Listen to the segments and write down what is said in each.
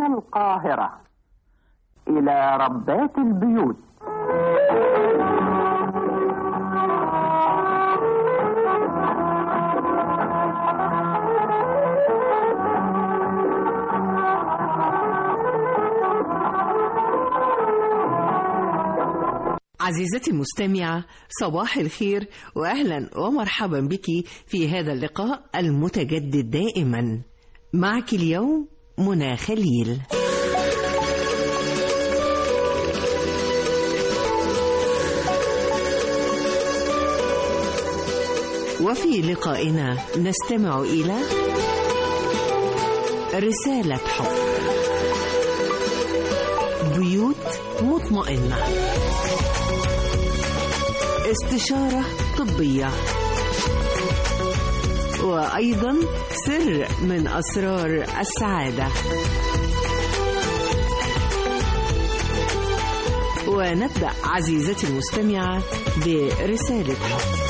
من القاهرة إلى ربات البيوت عزيزتي المستمعة صباح الخير وأهلا ومرحبا بك في هذا اللقاء المتجدد دائما معك اليوم منى خليل وفي لقائنا نستمع إلى رسالة حب بيوت مطمئنة استشارة طبية وأيضا سر من أسرار السعادة ونبدأ عزيزتي المستمعة برسالة حب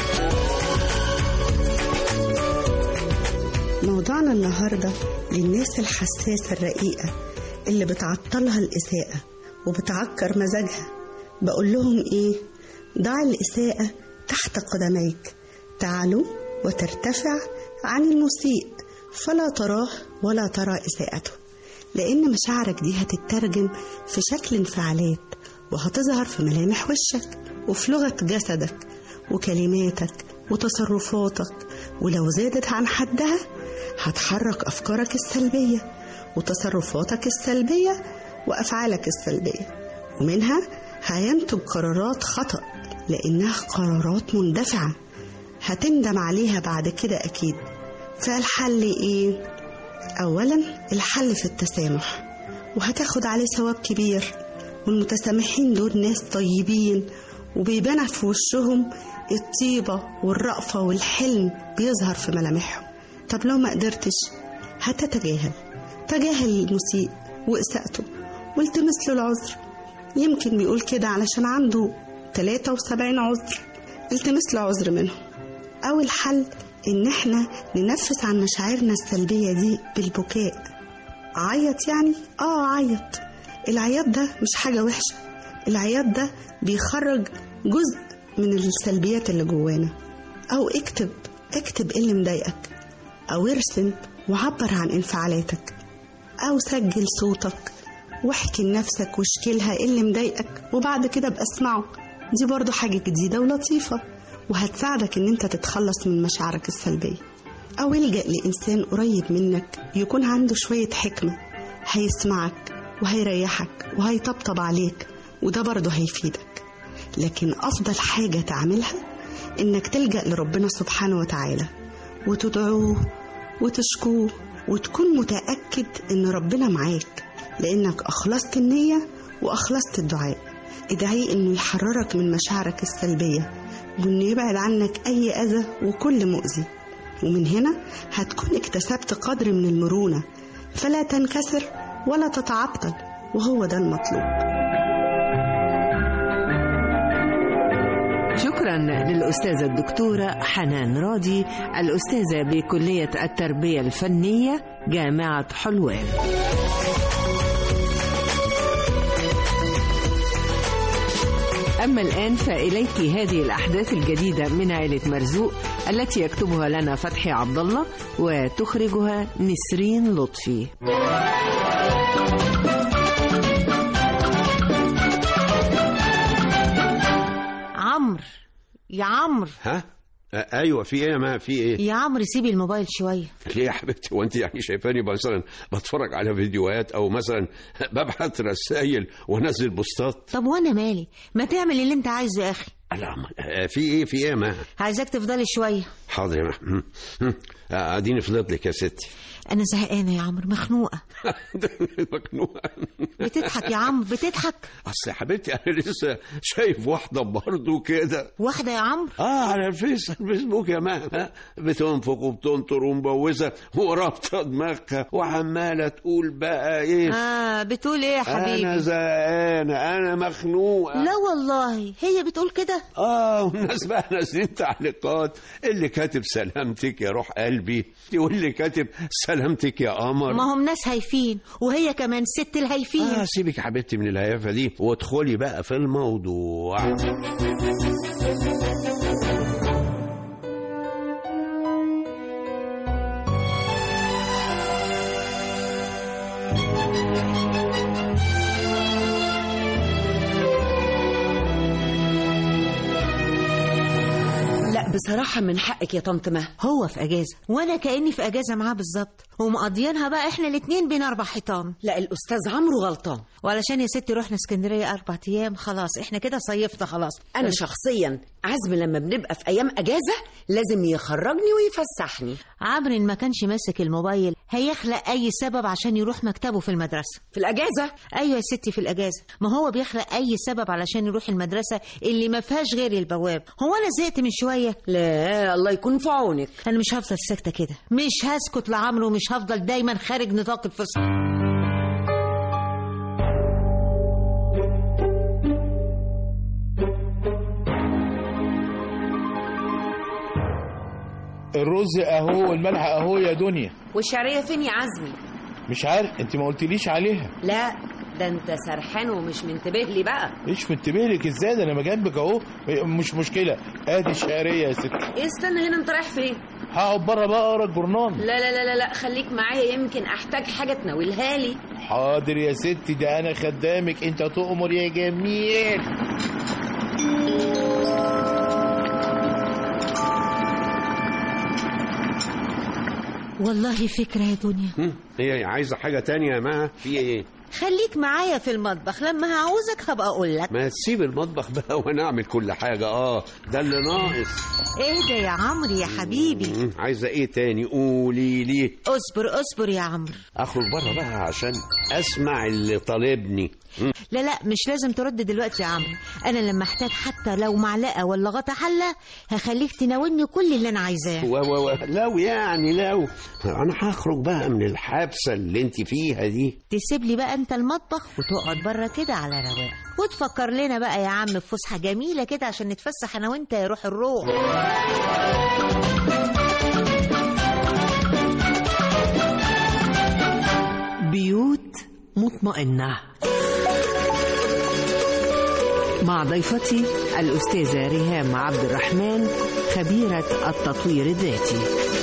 موضوعنا النهاردة للناس الحساسة الرقيقة اللي بتعطلها الإساءة وبتعكر مزاجها بقول لهم إيه ضع الإساءة تحت قدميك تعلو وترتفع عن المسيء فلا تراه ولا ترى إساءته لأن مشاعرك دي هتترجم في شكل انفعالات وهتظهر في ملامح وشك وفي لغة جسدك وكلماتك وتصرفاتك ولو زادت عن حدها هتحرك أفكارك السلبية وتصرفاتك السلبية وأفعالك السلبية ومنها هينتج قرارات خطأ لأنها قرارات مندفعة هتندم عليها بعد كده أكيد فالحل إيه؟ أولا الحل في التسامح وهتاخد عليه ثواب كبير والمتسامحين دول ناس طيبين وبيبان في وشهم الطيبة والرأفة والحلم بيظهر في ملامحهم طب لو ما قدرتش هتتجاهل تجاهل المسيء وإساءته والتمس له العذر يمكن بيقول كده علشان عنده 73 عذر التمس له عذر منهم أو الحل إن إحنا ننفس عن مشاعرنا السلبية دي بالبكاء عيط يعني؟ آه عيط العياط ده مش حاجة وحشة العياط ده بيخرج جزء من السلبيات اللي جوانا أو اكتب اكتب ايه اللي مضايقك أو ارسم وعبر عن انفعالاتك أو سجل صوتك واحكي لنفسك واشكيلها ايه اللي مضايقك وبعد كده ابقى اسمعه دي برضو حاجة جديدة ولطيفة وهتساعدك ان انت تتخلص من مشاعرك السلبية أو الجأ لإنسان قريب منك يكون عنده شوية حكمة هيسمعك وهيريحك وهيطبطب عليك وده برضه هيفيدك لكن أفضل حاجة تعملها إنك تلجأ لربنا سبحانه وتعالى وتدعوه وتشكوه وتكون متأكد إن ربنا معاك لأنك أخلصت النية وأخلصت الدعاء ادعيه إنه يحررك من مشاعرك السلبية وإنه يبعد عنك أي أذى وكل مؤذي ومن هنا هتكون اكتسبت قدر من المرونة فلا تنكسر ولا تتعطل وهو ده المطلوب شكرا للأستاذة الدكتورة حنان راضي الأستاذة بكلية التربية الفنية جامعة حلوان أما الآن فإليك هذه الأحداث الجديدة من عائلة مرزوق التي يكتبها لنا فتحي عبد الله وتخرجها نسرين لطفي عمرو يا عمرو ها آه، ايوه في ايه ما في ايه يا عمرو سيبي الموبايل شويه ليه يا حبيبتي وانت يعني شايفاني مثلا بتفرج على فيديوهات او مثلا ببعت رسائل وانزل بوستات طب وانا مالي ما تعمل اللي انت عايزه يا اخي لا ما- آه، في ايه في ايه ما عايزاك تفضلي شويه حاضر يا ما هم، هم. آه، اديني فضلت لك يا ستي انا زهقانه يا عمرو مخنوقه مخنوقه بتضحك يا عمرو بتضحك اصل يا حبيبتي انا لسه شايف واحده برضه كده واحده يا عمرو اه على الفيس الفيسبوك يا ما ها؟ بتنفق وبتنطر ومبوسه ورابطه دماغها وعماله تقول بقى ايه اه بتقول ايه يا انا حبيبي زهقانه انا مخنوقه لا والله هي بتقول كده كده اه والناس بقى نازلين تعليقات اللي كاتب سلامتك يا روح قلبي واللي كاتب سلامتك يا قمر ما هم ناس هايفين وهي كمان ست الهايفين آه سيبك يا حبيبتي من الهيافة دي وادخلي بقى في الموضوع لا بصراحة من حقك يا طنط مها هو في اجازه وانا كاني في اجازه معاه بالظبط ومقضيينها بقى احنا الاتنين بين اربع حيطان لا الأستاذ عمرو غلطان وعلشان يا ستي رحنا اسكندريه اربع ايام خلاص احنا كده صيفنا خلاص أنا شخصيا عزم لما بنبقى في أيام أجازة لازم يخرجني ويفسحني عمرو إن ما كانش ماسك الموبايل هيخلق اي سبب عشان يروح مكتبه في المدرسه في الأجازة ايوه يا ستي في الاجازه ما هو بيخلق اي سبب علشان يروح المدرسه اللي ما فيهاش غير البواب هو انا زهقت من شويه لا الله يكون في عونك انا مش هفضل ساكته كده مش هسكت لعمرو ومش هفضل دايما خارج نطاق الفصل الرز اهو والملح اهو يا دنيا والشعرية فين يا عزمي مش عارف انت ما قلتليش عليها لا ده انت سرحان ومش منتبه لي بقى ايش منتبه لك ازاي ده انا ما جنبك اهو مش مشكله ادي الشعريه يا ست إيه استنى هنا انت رايح فين هقعد بره بقى اقرا الجورنال لا لا لا لا لا خليك معايا يمكن احتاج حاجة تناولها لي حاضر يا ستي ده انا خدامك انت تؤمر يا جميل والله فكره يا دنيا هم، هي عايزة حاجة تانية يا مها في ايه خليك معايا في المطبخ لما هعوزك هبقى اقول لك ما تسيب المطبخ بقى وانا اعمل كل حاجة اه ده اللي ناقص اهدى يا عمرو يا حبيبي هم، عايزة ايه تاني قولي لي اصبر اصبر يا عمرو اخرج بره بقى عشان اسمع اللي طالبني هم، لا لا مش لازم ترد دلوقتي يا عمرو انا لما احتاج حتى لو معلقه ولا غطا حله هخليك تناولني كل اللي انا عايزاه و و و لو يعني لو انا هخرج بقى من الحبسة اللي انت فيها دي تسيب لي بقى انت المطبخ وتقعد بره كده على رواق وتفكر لنا بقى يا عم في فسحه جميله كده عشان نتفسح انا وانت يا روح الروح بيوت مطمئنة مع ضيفتي الأستاذة ريهام عبد الرحمن خبيرة التطوير الذاتي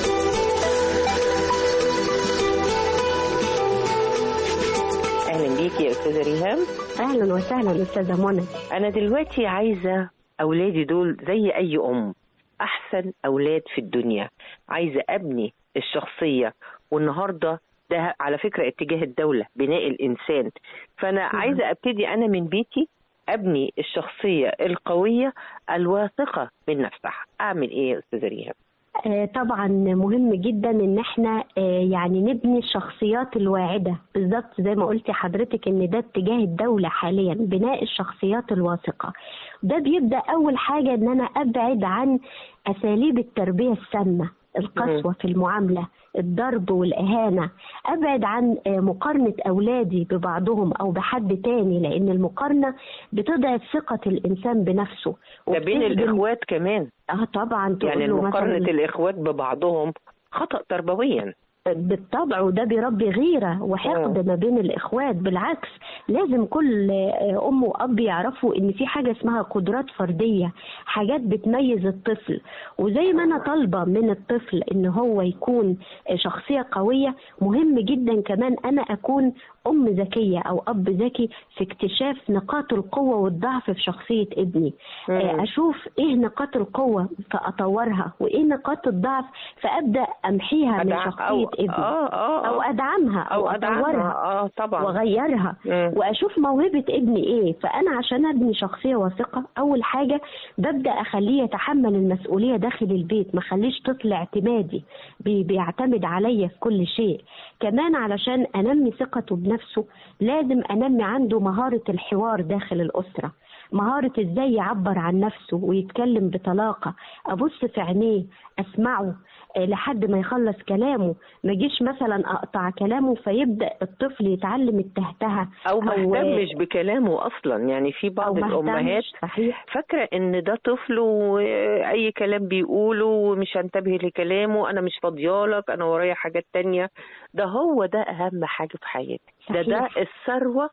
اهلا بيكي يا استاذه ريهام اهلا وسهلا استاذه منى انا دلوقتي عايزه اولادي دول زي اي ام احسن اولاد في الدنيا عايزه ابني الشخصيه والنهارده ده على فكره اتجاه الدوله بناء الانسان فانا عايزه ابتدي انا من بيتي ابني الشخصيه القويه الواثقه من نفسها اعمل ايه يا استاذه ريهام آه، طبعا مهم جدا ان احنا آه، يعني نبني الشخصيات الواعده بالظبط زي ما قلتي حضرتك ان ده اتجاه الدوله حاليا بناء الشخصيات الواثقه ده بيبدا اول حاجه ان انا ابعد عن اساليب التربيه السامه القسوه في المعامله الضرب والاهانه ابعد عن آه، مقارنه اولادي ببعضهم او بحد تاني لان المقارنه بتضعف ثقه الانسان بنفسه ده بين وبتهدم- الاخوات كمان اه طبعا تقول يعني له مقارنه مثلاً الاخوات ببعضهم خطا تربويا بالطبع وده بيربي غيرة وحقد ما بين الإخوات بالعكس لازم كل آه، أم وأب يعرفوا إن في حاجة اسمها قدرات فردية حاجات بتميز الطفل وزي ما أنا طالبة من الطفل إن هو يكون آه، شخصية قوية مهم جدا كمان أنا أكون أم ذكية أو أب ذكي في اكتشاف نقاط القوة والضعف في شخصية ابني آه، أشوف إيه نقاط القوة فأطورها وإيه نقاط الضعف فأبدأ أمحيها من أدع- شخصية أو- ابني اه اه او آه. ادعمها او او ادعمها اطورها اه طبعا واغيرها مم. واشوف موهبه ابني ايه فانا عشان ابني شخصيه واثقه اول حاجه ببدا اخليه يتحمل المسؤوليه داخل البيت ما اخليش طفل اعتمادي بي بيعتمد عليا في كل شيء كمان علشان انمي ثقته بنفسه نفسه لازم انمي عنده مهاره الحوار داخل الاسره مهاره ازاي يعبر عن نفسه ويتكلم بطلاقه ابص في عينيه اسمعه آه، لحد ما يخلص كلامه ما اجيش مثلا اقطع كلامه فيبدا الطفل يتعلم التهتهه او ما اهتمش بكلامه اصلا يعني في بعض أو ما الامهات اهتمش، صحيح فاكره ان ده طفل واي كلام بيقوله ومش هنتبه لكلامه انا مش فاضيالك انا ورايا حاجات تانية ده هو ده اهم حاجه في حياتك ده ده صحيح. الثروه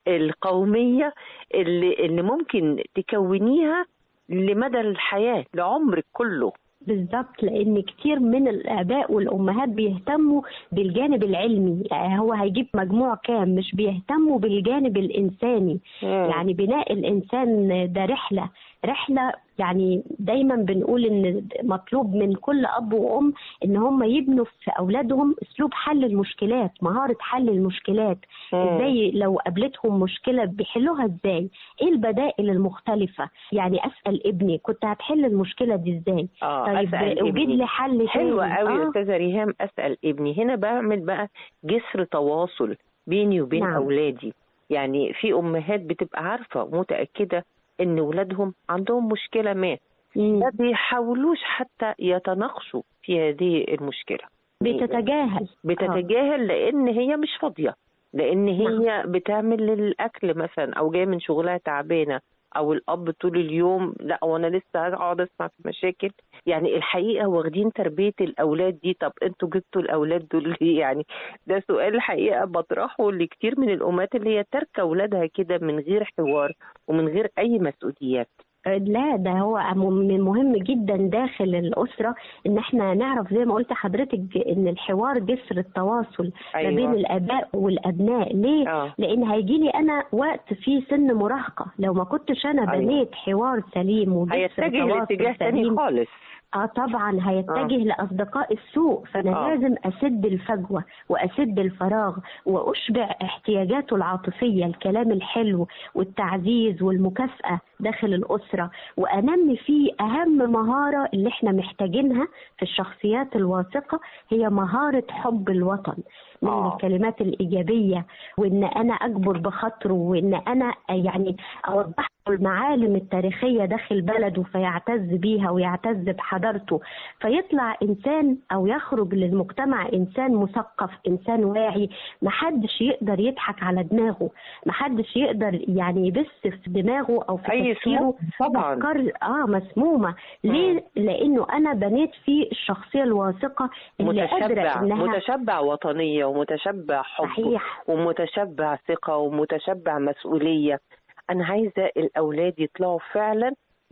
القوميه اللي اللي ممكن تكونيها لمدى الحياه لعمرك كله بالظبط لان كتير من الاباء والامهات بيهتموا بالجانب العلمي يعني هو هيجيب مجموع كام مش بيهتموا بالجانب الانساني يعني بناء الانسان ده رحله رحله يعني دايما بنقول ان مطلوب من كل اب وام ان هم يبنوا في اولادهم اسلوب حل المشكلات مهاره حل المشكلات ازاي لو قابلتهم مشكله بيحلوها ازاي ايه البدائل المختلفه يعني اسال ابني كنت هتحل المشكله دي ازاي اه طيب أسأل وجد ابني. لي حل حلوة تاني. قوي يا آه. استاذه ريهام اسال ابني هنا بعمل بقى جسر تواصل بيني وبين نعم. اولادي يعني في امهات بتبقى عارفه ومتاكده ان ولادهم عندهم مشكله ما مم. ما بيحاولوش حتى يتناقشوا في هذه المشكله بتتجاهل بتتجاهل لان هي مش فاضيه لان هي بتعمل للاكل مثلا او جايه من شغلها تعبانه او الاب طول اليوم لا وانا لسه هقعد اسمع في مشاكل يعني الحقيقه واخدين تربيه الاولاد دي طب انتوا جبتوا الاولاد دول ليه يعني ده سؤال الحقيقه بطرحه لكتير من الامهات اللي هي تركه اولادها كده من غير حوار ومن غير اي مسؤوليات لا ده هو م- مهم جدا داخل الأسرة إن احنا نعرف زي ما قلت حضرتك إن الحوار جسر التواصل أيوة. ما بين الآباء والأبناء ليه؟ آه. لأن هيجي لي أنا وقت في سن مراهقة لو ما كنتش أنا أيوة. بنيت حوار سليم وجسر هيتجه تواصل لاتجاه تاني سليم خالص اه طبعا هيتجه آه. لاصدقاء السوء فانا آه. آه. لازم اسد الفجوه واسد الفراغ واشبع احتياجاته العاطفيه الكلام الحلو والتعزيز والمكافاه داخل الاسره وانمي فيه اهم مهاره اللي احنا محتاجينها في الشخصيات الواثقه هي مهاره حب الوطن من آه. الكلمات الايجابيه وان انا اجبر بخاطره وان انا يعني اوضح له المعالم التاريخيه داخل بلده فيعتز بيها ويعتز بحضارته فيطلع انسان او يخرج للمجتمع انسان مثقف انسان واعي محدش يقدر يضحك على دماغه محدش يقدر يعني يبث في دماغه او في أي تفكيره سموم طبعاً. افكار اه مسمومه ليه لانه انا بنيت فيه الشخصيه الواثقه اللي قادره متشبع انها متشبع وطنيه ومتشبع حب صحيح. ومتشبع ثقه ومتشبع مسؤوليه انا عايزه الاولاد يطلعوا فعلا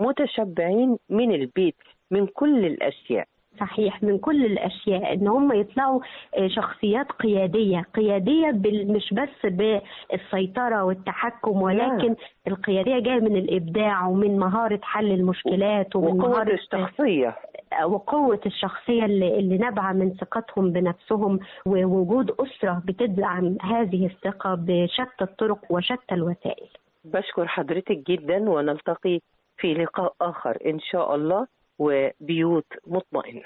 متشبعين من البيت من كل الاشياء صحيح من كل الاشياء ان هم يطلعوا آه، شخصيات قياديه قياديه بال- مش بس بالسيطره والتحكم ولكن القياديه جايه من الابداع ومن مهاره حل المشكلات ومن وقوه مهاره الشخصيه وقوة الشخصية اللي, اللي نابعة من ثقتهم بنفسهم ووجود أسرة بتدعم هذه الثقة بشتى الطرق وشتى الوسائل بشكر حضرتك جدا ونلتقي في لقاء اخر ان شاء الله وبيوت مطمئنه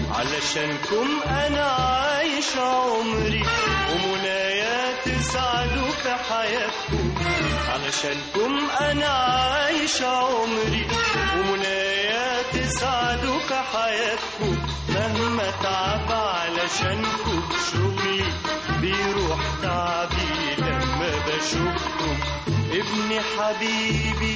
علشانكم انا عايش عمري ومنايا تسعدوا في حياتكم علشانكم انا عايش عمري ومنايا تسعدوا في حياتكم مهما تعب علشانكم شغلي بيروح تعبي لما بشوفكم ابني حبيبي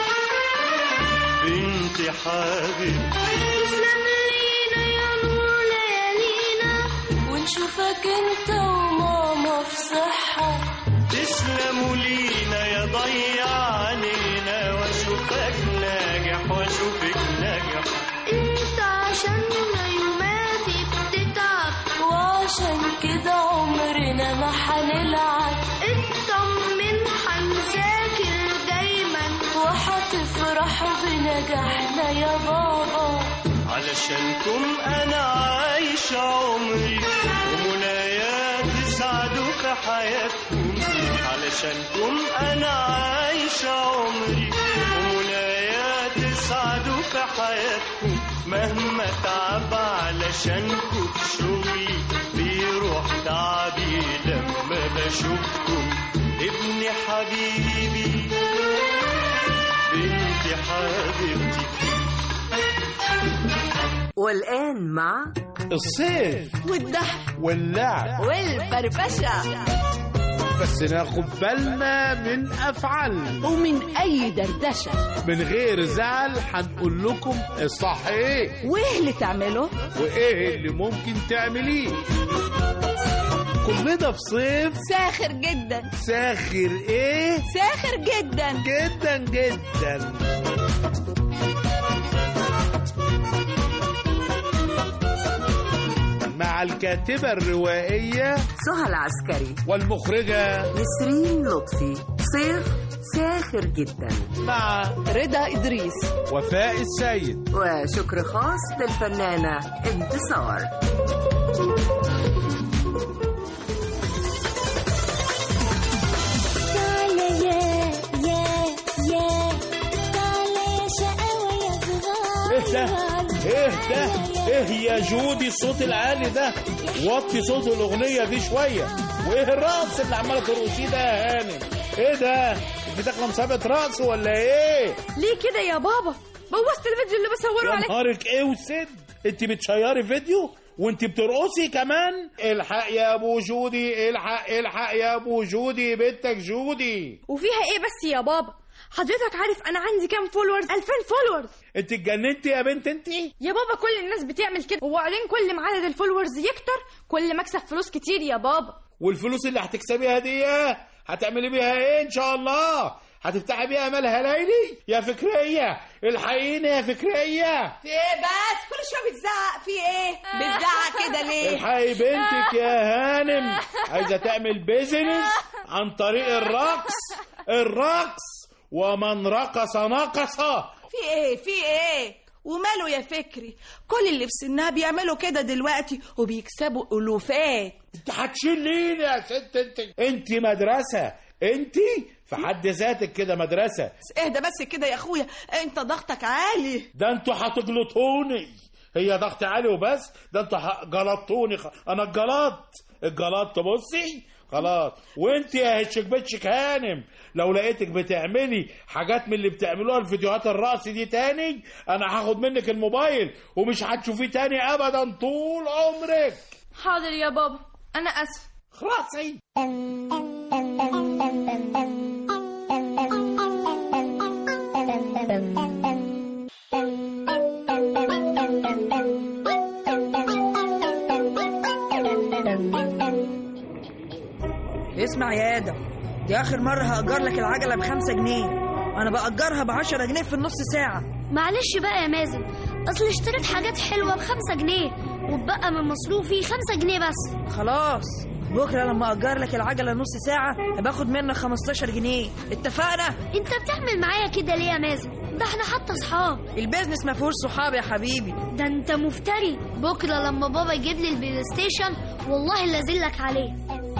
بنتي حبيبي تسلم لينا يا نور ليالينا ونشوفك انت وماما في صحة تسلموا لينا يا ضيع علينا واشوفك ناجح واشوفك ناجح انت عشان يوماتي بتتعب وعشان كده عمرنا ما هنلعب اطمن هنذاكر دايما وهتفرح بنجاحنا يا بابا علشانكم انا عايش عمري ومنايا تسعدوا في حياتكم علشانكم انا عايش عمري ومنايا تسعدوا في حياتكم مهما تعب علشانكم شغلي بيروح تعبي لما انا شفتم ابن حبيبي بنت حبيبتي والآن مع الصيف والضحك واللعب والفرفشة بس ناخد بالنا من أفعالنا ومن أي دردشة من غير زعل هنقول لكم الصح ايه وإيه اللي تعمله؟ وايه اللي ممكن تعمليه كلنا في صيف ساخر جدا ساخر ايه ساخر جدا جدا جدا مع الكاتبة الروائية سهى العسكري والمخرجة نسرين لطفي صيف ساخر جدا مع رضا إدريس وفاء السيد وشكر خاص للفنانة انتصار تعالى يا يا يا تعالى يا شقاوة يا ايه ده صغار ايه ده ايه يا جودي الصوت العالي ده وطي صوت الاغنيه دي شويه وايه الرقص اللي عماله ترقصيه ده يا هانم ايه ده انت داخله مسابقه رقص ولا ايه ليه كده يا بابا بوظت الفيديو اللي بصوره يا عليك نهارك ايه وسد انت بتشيري فيديو وانت بترقصي كمان الحق يا ابو جودي الحق الحق يا ابو جودي بنتك جودي وفيها ايه بس يا بابا حضرتك عارف انا عندي كام فولورز 2000 فولورز انت اتجننتي يا بنت انت يا بابا كل الناس بتعمل كده وبعدين كل ما عدد الفولورز يكتر كل ما اكسب فلوس كتير يا بابا والفلوس اللي هتكسبيها دي هتعملي بيها ايه ان شاء الله هتفتحي بيها مالها ليلي يا فكرية الحقيني يا فكرية في ايه بس كل شويه بتزعق في ايه بتزعق كده ليه الحقي بنتك يا هانم عايزة تعمل بيزنس عن طريق الرقص الرقص ومن رقص نقص في ايه في ايه وماله يا فكري كل اللي في سنها بيعملوا كده دلوقتي وبيكسبوا الوفات انت هتشيليني يا ست انت انت مدرسة انت في حد ذاتك كده مدرسة اهدى بس كده يا اخويا انت ضغطك عالي ده انتوا هتجلطوني هي ضغط عالي وبس ده انتوا ه- جلطوني خ... انا اتجلطت اتجلطت بصي خلاص وانت يا هشك بتشك هانم لو لقيتك بتعملي حاجات من اللي بتعملوها الفيديوهات الرقص دي تاني انا هاخد منك الموبايل ومش هتشوفيه تاني ابدا طول عمرك حاضر يا بابا انا اسف خلاصي اسمع يا ادم دي اخر مره هاجر لك العجله بخمسة جنيه انا باجرها بعشرة جنيه في النص ساعه معلش بقى يا مازن اصل اشتريت حاجات حلوة بخمسة جنيه واتبقى من مصروفي خمسة جنيه بس خلاص بكره لما اجر لك العجله نص ساعه باخد منك 15 جنيه اتفقنا انت بتعمل معايا كده ليه يا مازن ده احنا حتى اصحاب البيزنس ما فيهوش صحاب يا حبيبي ده انت مفتري بكره لما بابا يجيب لي البلاي ستيشن والله اللي ازلك عليه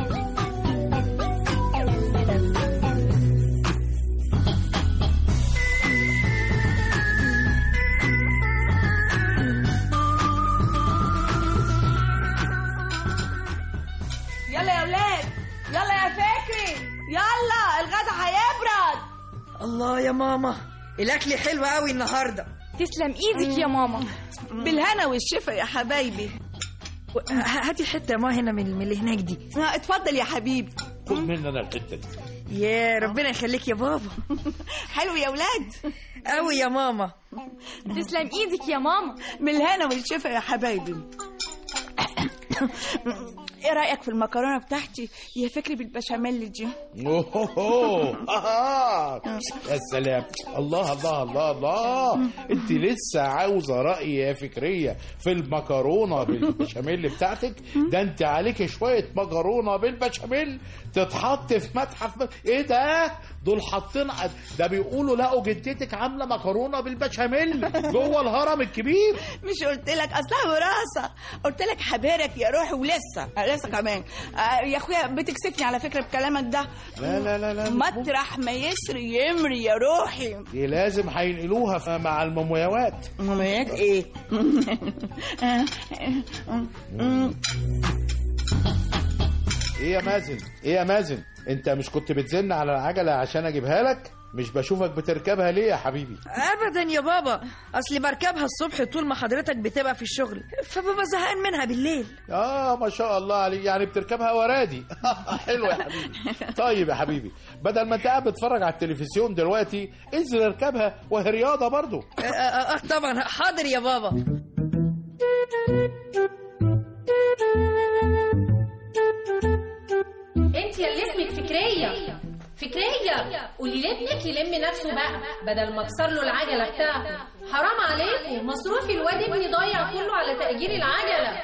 يلا يا ولاد يلا يا فكري يلا الغدا هيبرد الله يا ماما الاكل حلو قوي النهارده تسلم ايدك يا ماما بالهنا والشفا يا حبايبي و- ه- هاتي حته ما هنا من من اللي هناك دي آه، اتفضل يا حبيبي خد مني انا الحته دي يا ربنا يخليك يا بابا حلو يا ولاد قوي يا ماما تسلم ايدك يا ماما بالهنا والشفا يا حبايبي ايه رايك في المكرونه بتاعتي يا فكري بالبشاميل دي اوه آه. يا سلام الله الله الله الله انت لسه عاوزه راي يا فكريه في المكرونه بالبشاميل بتاعتك ده انت عليك شويه مكرونه بالبشاميل تتحط في متحف ايه ده دول حاطين ده بيقولوا لقوا جدتك عامله مكرونه بالبشاميل جوه الهرم الكبير مش قلت لك اصلها وراثه قلت لك حبارك يا روحي ولسه آه، لسه كمان آه، يا اخويا بتكسفني على فكره بكلامك ده لا لا لا لا مطرح ما يسري يمري يا روحي دي لازم هينقلوها ف- مع المومياوات مميات ايه ايه يا مازن ايه يا مازن انت مش كنت بتزن على العجله عشان اجيبها لك مش بشوفك بتركبها ليه يا حبيبي ابدا يا بابا اصلي بركبها الصبح طول ما حضرتك بتبقى في الشغل فببقى زهقان منها بالليل اه ما شاء الله عليك يعني بتركبها ورادي حلو يا حبيبي طيب يا حبيبي بدل ما انت قاعد بتتفرج على التلفزيون دلوقتي انزل اركبها وهي رياضه برضو آه, آه, اه طبعا حاضر يا بابا انت يا اللي اسمك فكريه فكريه قولي لابنك يلم نفسه بقى بدل ما اكسر له العجله بتاعته حرام عليكم مصروفي الواد ابني ضايع كله على تاجير العجله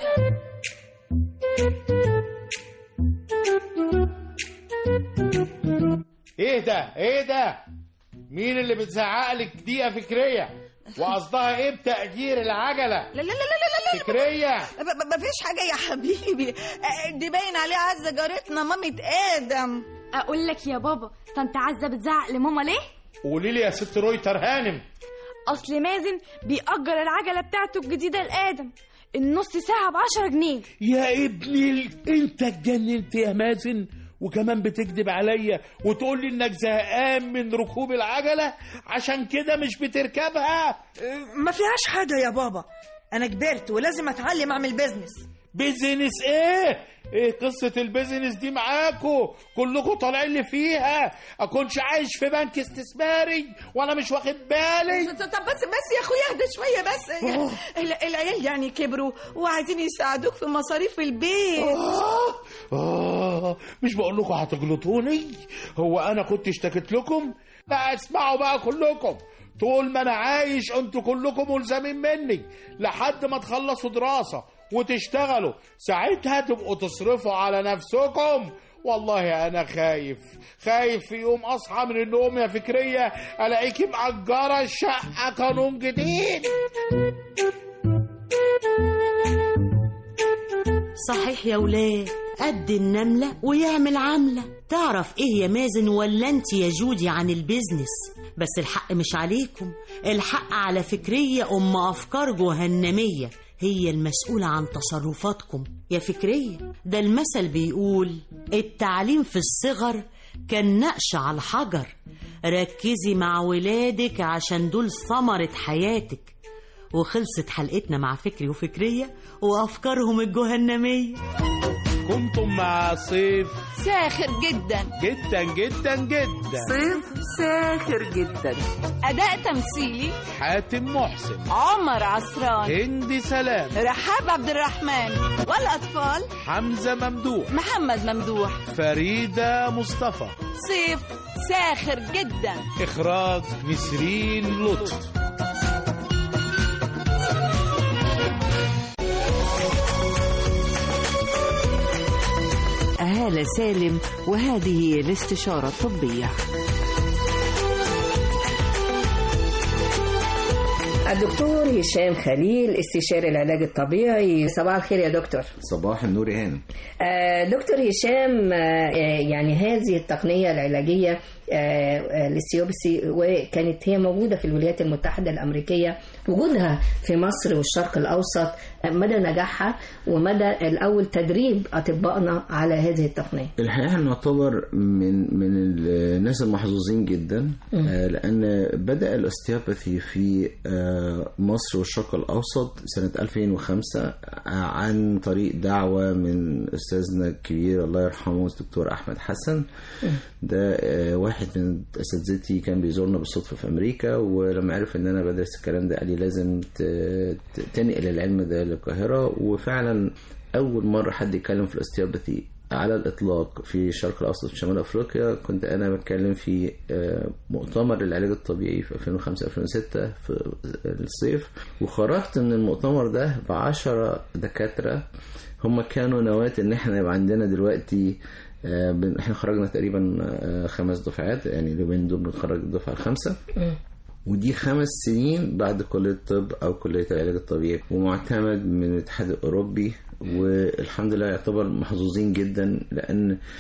ايه ده ايه ده مين اللي بتزعق لك دي يا فكريه وقصدها ايه بتأجير العجله لا لا لا لا لا لا فكريه ما فيش حاجه يا حبيبي آه، دي باين عليها عزه جارتنا مامة ادم اقول لك يا بابا طنط عزه بتزعق لماما ليه قولي لي يا ست رويتر هانم اصل مازن بيأجر العجله بتاعته الجديده لادم النص ساعه ب 10 جنيه يا ابني ال- انت اتجننت يا مازن وكمان بتكذب عليا وتقول لي انك زهقان من ركوب العجله عشان كده مش بتركبها ما فيهاش حاجه يا بابا انا كبرت ولازم اتعلم اعمل بيزنس بيزنس ايه ايه قصة البيزنس دي معاكو كلكم طالعين لي فيها اكونش عايش في بنك استثماري وانا مش واخد بالي طب بس بس يا اخويا اهدى شويه بس ال- العيال يعني كبروا وعايزين يساعدوك في مصاريف البيت آه, اه مش بقول لكم هتغلطوني هو انا كنت اشتكيت لكم لا اسمعوا بقى كلكم طول ما انا عايش انتوا كلكم ملزمين مني لحد ما تخلصوا دراسة وتشتغلوا ساعتها تبقوا تصرفوا على نفسكم والله انا خايف خايف في يوم اصحى من النوم يا فكرية الاقيكي مأجرة الشقة قانون جديد صحيح يا ولاد قد النملة ويعمل عملة تعرف ايه يا مازن ولا انت يا جودي عن البيزنس بس الحق مش عليكم الحق على فكرية ام افكار جهنمية هي المسؤولة عن تصرفاتكم يا فكرية ده المثل بيقول التعليم في الصغر كالنقش على الحجر ركزي مع ولادك عشان دول ثمرة حياتك وخلصت حلقتنا مع فكري وفكرية وأفكارهم الجهنمية كنتم مع صيف ساخر جدا جدا جدا جدا صيف ساخر جدا أداء تمثيلي حاتم محسن عمر عصران هندي سلام رحاب عبد الرحمن والأطفال حمزة ممدوح محمد ممدوح فريدة مصطفى صيف ساخر جدا إخراج نسرين لطف هالة سالم وهذه الاستشارة الطبية الدكتور هشام خليل استشاري العلاج الطبيعي صباح الخير يا دكتور صباح النور يا هانم آه، دكتور هشام آه، يعني هذه التقنية العلاجية آه، الاستيوبسي وكانت هي موجودة في الولايات المتحدة الأمريكية وجودها في مصر والشرق الأوسط آه، مدى نجاحها ومدى الأول تدريب أطبائنا على هذه التقنية الحقيقة احنا نعتبر من من الناس المحظوظين جدا آه، لأن بدأ الاستيوباثي في آه، مصر والشرق الأوسط سنة 2005 عن طريق دعوة من أستاذنا الكبير الله يرحمه الدكتور أحمد حسن ده آه، واحد من اساتذتي كان بيزورنا بالصدفه في امريكا ولما عرف ان انا بدرس الكلام ده قال لي لازم ت- ت- تنقل العلم ده للقاهره وفعلا اول مره حد يتكلم في الاستيوباثي على الاطلاق في الشرق الاوسط في شمال افريقيا كنت انا بتكلم في آه، مؤتمر العلاج الطبيعي في 2005 2006 في الصيف وخرجت من المؤتمر ده بعشرة دكاتره هم كانوا نواة ان احنا يبقى عندنا دلوقتي آه، بن- احنا خرجنا تقريبا آه، خمس دفعات يعني اليومين دول بنخرج الدفعه الخامسه ودي خمس سنين بعد كلية الطب أو كلية العلاج الطبيعي ومعتمد من الاتحاد الأوروبي والحمد لله يعتبر محظوظين جدا لأن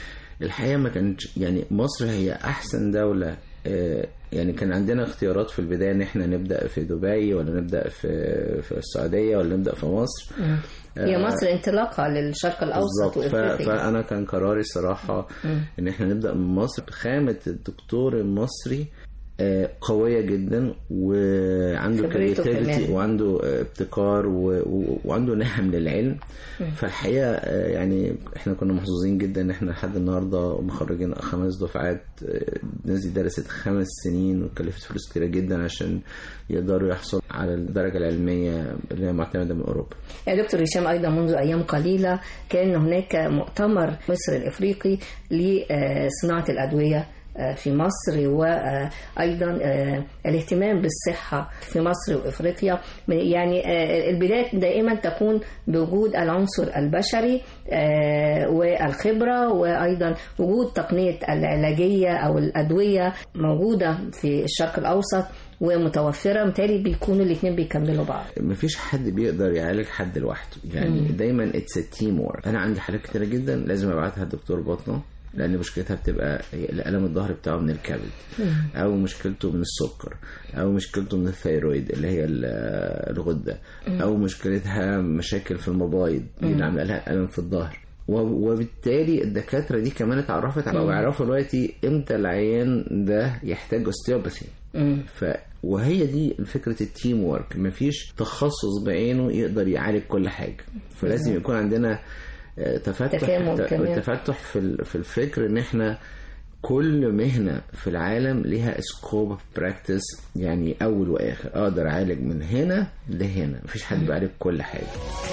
الحقيقه ما كانتش يعني مصر هي احسن دوله آه، يعني كان عندنا اختيارات في البدايه ان احنا نبدا في دبي ولا نبدا في في السعوديه ولا نبدا في مصر هي آه، مصر انطلاقه للشرق الاوسط بالظبط ف- وافريقيا فانا كان قراري الصراحه مم. ان احنا نبدا من مصر خامه الدكتور المصري آه، قويه جدا وعنده خبرته كرياتيفيتي كمان. وعنده آه، ابتكار و- و- وعنده نهم للعلم مم. فالحقيقه آه، يعني احنا كنا محظوظين جدا ان احنا لحد النهارده مخرجين خمس دفعات آه، الناس دي درست خمس سنين وكلفت فلوس كتيره جدا عشان يقدروا يحصلوا على الدرجه العلميه اللي هي معتمده من اوروبا يا دكتور هشام ايضا منذ ايام قليله كان هناك مؤتمر مصر الافريقي لصناعه الادويه آه، في مصر وايضا آه، الاهتمام بالصحه في مصر وافريقيا يعني آه، البدايه دائما تكون بوجود العنصر البشري آه، والخبره وايضا وجود تقنيه العلاجيه او الادويه موجوده في الشرق الاوسط ومتوفره بالتالي بيكونوا الاثنين بيكملوا بعض مفيش حد بيقدر يعالج حد لوحده يعني مم. دايما اتس تيم وورك انا عندي حالات كتيره جدا لازم ابعتها لدكتور باطنه لان مشكلتها بتبقى الالم الظهر بتاعه من الكبد او مشكلته من السكر او مشكلته من الثيرويد اللي هي ال- الغده مم. او مشكلتها مشاكل في المبايض دي اللي مم. عامله لها الم في الظهر و- وبالتالي الدكاتره دي كمان اتعرفت على مم. ويعرفوا دلوقتي امتى العيان ده يحتاج اوستيوباثي مم. ف وهي دي فكره التيم وورك مفيش تخصص بعينه يقدر يعالج كل حاجه فلازم بالظبط. يكون عندنا آه، تفتح تكامل كمان. تفتح في ال- في الفكر ان احنا كل مهنة في العالم ليها سكوب براكتس يعني أول وآخر أقدر أعالج من هنا لهنا مفيش حد بيعالج كل حاجة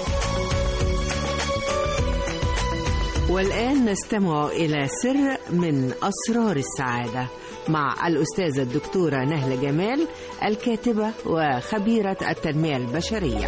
والآن نستمع إلى سر من أسرار السعادة مع الأستاذة الدكتورة نهلة جمال الكاتبة وخبيرة التنمية البشرية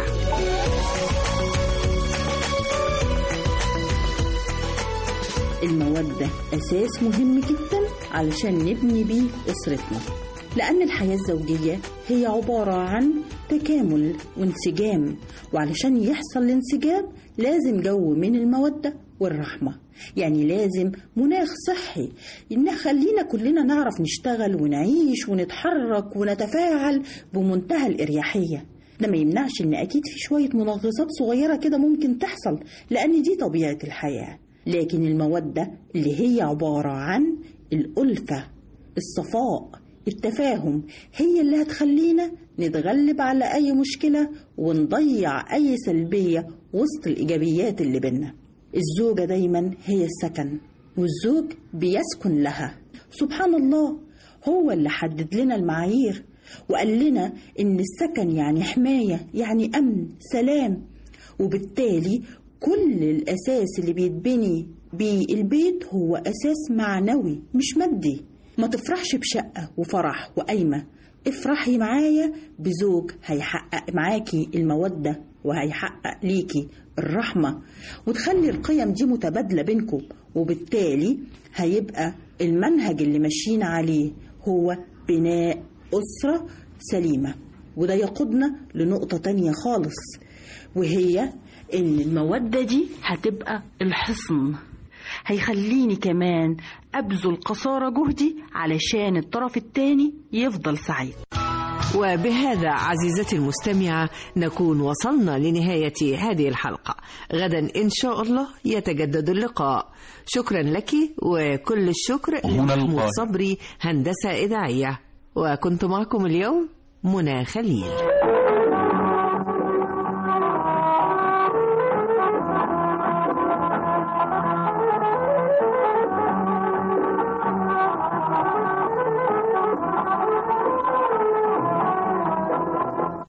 المودة أساس مهم جدا علشان نبني بيه أسرتنا لأن الحياة الزوجية هي عبارة عن تكامل وانسجام وعلشان يحصل الانسجام لازم جو من المودة والرحمة يعني لازم مناخ صحي نخلينا كلنا نعرف نشتغل ونعيش ونتحرك ونتفاعل بمنتهى الإريحية ده ما يمنعش ان اكيد في شويه منغصات صغيره كده ممكن تحصل لان دي طبيعه الحياه لكن الموده اللي هي عباره عن الالفه الصفاء التفاهم هي اللي هتخلينا نتغلب على اي مشكله ونضيع اي سلبيه وسط الايجابيات اللي بينا الزوجه دايما هي السكن والزوج بيسكن لها سبحان الله هو اللي حدد لنا المعايير وقال لنا إن السكن يعني حماية يعني أمن سلام وبالتالي كل الأساس اللي بيتبني بيه البيت هو أساس معنوي مش مادي ما تفرحش بشقة وفرح وقايمة افرحي معايا بزوج هيحقق معاكي المودة وهيحقق ليكي الرحمة وتخلي القيم دي متبادلة بينكم وبالتالي هيبقى المنهج اللي ماشيين عليه هو بناء أسرة سليمة وده يقودنا لنقطة تانية خالص وهي إن المودة دي هتبقى الحصن هيخليني كمان أبذل قصارى جهدي علشان الطرف التاني يفضل سعيد وبهذا عزيزتي المستمعة نكون وصلنا لنهاية هذه الحلقة غدا إن شاء الله يتجدد اللقاء شكرا لك وكل الشكر هنا لمحمود القاهرة. صبري هندسة إذاعية وكنت معكم اليوم منى خليل